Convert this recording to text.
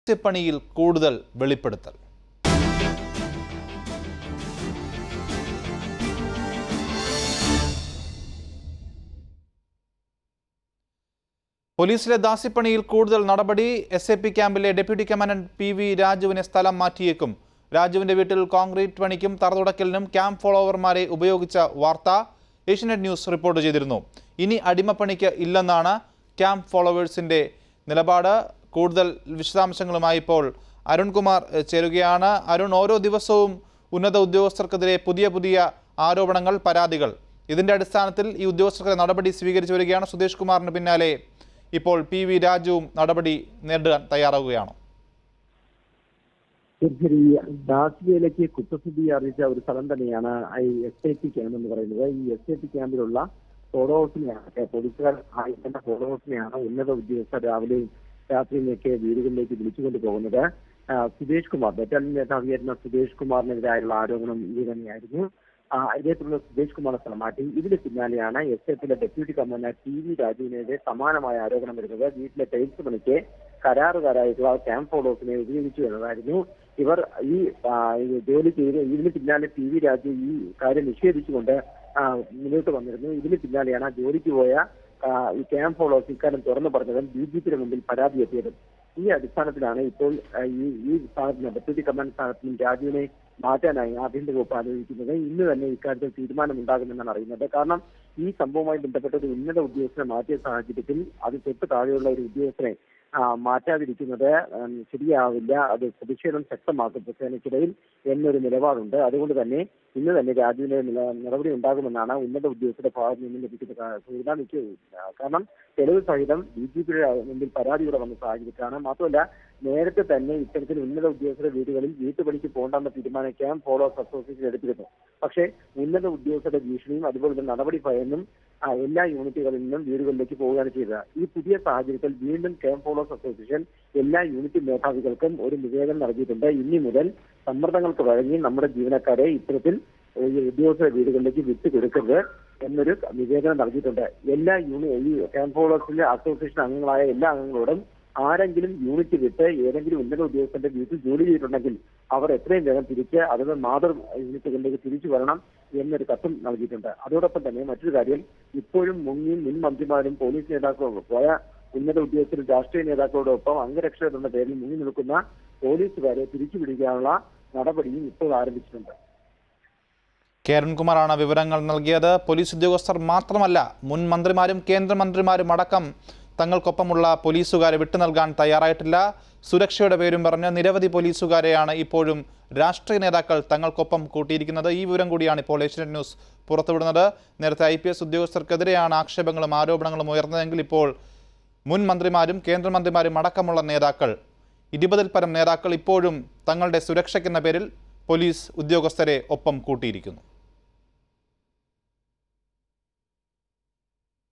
ദാസ്യപ്പണിയിൽ കൂടുതൽ വെളിപ്പെടുത്തൽ പോലീസിലെ ദാസ്യപ്പണിയിൽ കൂടുതൽ നടപടി എസ് എ പി ക്യാമ്പിലെ ഡെപ്യൂട്ടി കമാൻഡന്റ് പി വി രാജുവിനെ സ്ഥലം മാറ്റിയേക്കും രാജുവിന്റെ വീട്ടിൽ കോൺക്രീറ്റ് പണിക്കും തറതുടക്കലിനും ക്യാമ്പ് ഫോളോവർമാരെ ഉപയോഗിച്ച വാർത്ത ഏഷ്യനെറ്റ് ന്യൂസ് റിപ്പോർട്ട് ചെയ്തിരുന്നു ഇനി അടിമപ്പണിക്ക് ഇല്ലെന്നാണ് ക്യാമ്പ് ഫോളോവേഴ്സിന്റെ നിലപാട് കൂടുതൽ വിശദാംശങ്ങളുമായി ഇപ്പോൾ അരുൺകുമാർ എഹ്, ചേരുകയാണ് അരുൺ ഓരോ ദിവസവും ഉന്നത ഉദ്യോഗസ്ഥർക്കെതിരെ പുതിയ പുതിയ ആരോപണങ്ങൾ പരാതികൾ ഇതിന്റെ അടിസ്ഥാനത്തിൽ ഈ ഉദ്യോഗസ്ഥർക്കെതിരെ നടപടി സ്വീകരിച്ചു വരികയാണ് സുധേഷ് കുമാറിന് പിന്നാലെ ഇപ്പോൾ പി വി രാജുവും നടപടി നേരിടാൻ തയ്യാറാവുകയാണോ ശരി ദാസിയയിലേക്ക് കുറ്റസ്ഥിതി അറിയിച്ച ഒരു സ്ഥലം തന്നെയാണ് ഈ എസ് ഐ ടി ക്യാമ്പ് എന്ന് പറയുന്നത് ഈ എസ് ഐ ടി ക്യാമ്പിലുള്ള ഫോളോ ഹൗസിനെയാണ് പോലീസുകാർ ആയിരിക്കേണ്ട ഫോളോ ഹൗസിനെയാണ് ഉന്നത ഉദ്യോഗസ്ഥർ രാവിലെയും രാത്രിയുമൊക്കെ വീടുകളിലേക്ക് വിളിച്ചുകൊണ്ട് പോകുന്നത് ആ, സുരേഷ് കുമാർ ബറ്റാലിയൻ മേധാവിയായിരുന്ന സുരേഷ് കുമാറിനെതിരായുള്ള ആരോപണം ഇത് തന്നെയായിരുന്നു ആ, ഇതേ തുടർന്ന് സുരേഷ് കുമാറിനെ സ്ഥലം മാറ്റി ഇതിന് പിന്നാലെയാണ് എസ് എഫിലെ ഡെപ്യൂട്ടി കമാൻഡർ ടി വി രാജുവിനെതിരെ സമാനമായ ആരോപണം വരുന്നത് വീട്ടിലെ ടൈൽസ് പണിക്ക് കരാറുകാരായിട്ടുള്ള ക്യാമ്പ് ഫോളോസിനെ ഉപയോഗിച്ചു എന്നതായിരുന്നു ഇവർ ഈ ആ, ഈ ജോലി ചെയ്ത് ഇതിന് പിന്നാലെ പി വി രാജു ഈ കാര്യം നിഷേധിച്ചുകൊണ്ട് ആ, മുന്നോട്ട് വന്നിരുന്നു ഇതിന് പിന്നാലെയാണ് ആ ജോലിക്ക് പോയ ആ, ഈ ക്യാമ്പ് ഫോളോസ് ഇക്കാര്യം തുറന്നു പറഞ്ഞതും ഡി ജി പിയുടെ മുമ്പിൽ പരാതി എത്തിയതും ഈ അടിസ്ഥാനത്തിലാണ് ഇപ്പോൾ ആ, ഈ ഈ സ്ഥാനത്തിന് ഡെപ്യൂട്ടി കമാൻഡർ സ്ഥാനത്തും രാജുവിനെ മാറ്റാനായി ആഭ്യന്തര വകുപ്പ് ആലോചിക്കുന്നത് ഇന്ന് തന്നെ ഇക്കാര്യത്തിൽ തീരുമാനമുണ്ടാകുമെന്നാണ് അറിയുന്നത് കാരണം ഈ സംഭവവുമായി ബന്ധപ്പെട്ട ഒരു ഉന്നത ഉദ്യോഗസ്ഥനെ മാറ്റിയ സാഹചര്യത്തിൽ അത് തൊട്ട് താഴെയുള്ള ഒരു ഉദ്യോഗസ്ഥനെ ആ, മാറ്റാതിരിക്കുന്നത് ഉം, ശരിയാവില്ല അത് പ്രതിഷേധം ശക്തമാക്കും സേനയ്ക്കിടയിൽ എന്നൊരു നിലപാടുണ്ട് അതുകൊണ്ട് തന്നെ ഇന്ന് തന്നെ രാജുവിന്റെ നില നടപടി ഉണ്ടാകുമെന്നാണ് ഉന്നത ഉദ്യോഗസ്ഥരുടെ ഭാഗത്ത് നിന്ന് ലഭിക്കുന്ന കാ- സൂചന എനിക്ക് കാരണം തെളിവ് സഹിതം ഡി ജി പിയുടെ മുമ്പിൽ പരാതിയുടെ വന്ന സാഹചര്യത്തിലാണ് മാത്രമല്ല നേരത്തെ തന്നെ ഇത്തരത്തിൽ ഉന്നത ഉദ്യോഗസ്ഥരുടെ വീടുകളിൽ വീട്ടുപണിക്ക് പോകണ്ടെന്ന തീരുമാനം ക്യാമ്പ് ഫോളോസ് അസോസിയേഷൻ എടുത്തിരുന്നു പക്ഷേ ഉന്നത ഉദ്യോഗസ്ഥരുടെ ഭീഷണിയും അതുപോലെ തന്നെ നടപടി ഭയന്നും ആ, എല്ലാ യൂണിറ്റുകളിൽ നിന്നും വീടുകളിലേക്ക് പോവുകയാണ് ചെയ്തത് ഈ പുതിയ സാഹചര്യത്തിൽ വീണ്ടും ക്യാമ്പ് ഫോളോസ് അസോസിയേഷൻ എല്ലാ യൂണിറ്റ് മേധാവികൾക്കും ഒരു നിവേദനം നൽകിയിട്ടുണ്ട് ഇനി മുതൽ സമ്മർദ്ദങ്ങൾക്ക് വഴങ്ങി നമ്മുടെ ജീവനക്കാരെ ഇത്തരത്തിൽ ഈ ഉദ്യോഗസ്ഥരുടെ വീടുകളിലേക്ക് വിട്ടു കൊടുക്കരുത് എന്നൊരു നിവേദനം നൽകിയിട്ടുണ്ട് എല്ലാ യൂണി ഈ ക്യാമ്പ് ഫോളോസിലെ അസോസിയേഷൻ അംഗങ്ങളായ എല്ലാ അംഗങ്ങളോടും ആരെങ്കിലും യൂണിറ്റ് വിട്ട് ഏതെങ്കിലും ഉന്നത ഉദ്യോഗസ്ഥന്റെ വീട്ടിൽ ജോലി ചെയ്തിട്ടുണ്ടെങ്കിൽ അവർ എത്രയും വേഗം തിരിച്ച് അതത് മാതൃ യൂണിറ്റുകളിലേക്ക് തിരിച്ചു വരണം എന്നൊരു കത്തും നൽകിയിട്ടുണ്ട് അതോടൊപ്പം തന്നെ മറ്റൊരു കാര്യം ഇപ്പോഴും മുങ്ങി മുൻ മന്ത്രിമാരും പോലീസ് നേതാക്കളും പോയ ഉന്നത ഉദ്യോഗസ്ഥരും രാഷ്ട്രീയ നേതാക്കളോടൊപ്പം അംഗരക്ഷകർ എന്ന പേരിൽ മുങ്ങി നിൽക്കുന്ന പോലീസുകാരെ തിരിച്ചു പിടിക്കാനുള്ള നടപടിയും ഇപ്പോൾ ആരംഭിച്ചിട്ടുണ്ട് കെ അരുൺകുമാറാണ് വിവരങ്ങൾ നൽകിയത് പോലീസ് ഉദ്യോഗസ്ഥർ മാത്രമല്ല മുൻ മന്ത്രിമാരും കേന്ദ്രമന്ത്രിമാരും അടക്കം തങ്ങൾക്കൊപ്പമുള്ള പോലീസുകാരെ വിട്ടു നൽകാൻ തയ്യാറായിട്ടില്ല സുരക്ഷയുടെ പേരും പറഞ്ഞ് നിരവധി പോലീസുകാരെയാണ് ഇപ്പോഴും രാഷ്ട്രീയ നേതാക്കൾ തങ്ങൾക്കൊപ്പം കൂട്ടിയിരിക്കുന്നത് ഈ വിവരം കൂടിയാണ് ഇപ്പോൾ ഏഷ്യനെറ്റ് ന്യൂസ് പുറത്തുവിടുന്നത് നേരത്തെ ഐ പി എസ് ഉദ്യോഗസ്ഥർക്കെതിരെയാണ് ആക്ഷേപങ്ങളും ആരോപണങ്ങളും ഉയർന്നതെങ്കിൽ ഇപ്പോൾ മുൻ മന്ത്രിമാരും കേന്ദ്രമന്ത്രിമാരും അടക്കമുള്ള നേതാക്കൾ ഇരുപതിൽ പരം നേതാക്കൾ ഇപ്പോഴും തങ്ങളുടെ സുരക്ഷയ്ക്കെന്ന പേരിൽ പോലീസ് ഉദ്യോഗസ്ഥരെ ഒപ്പം കൂട്ടിയിരിക്കുന്നു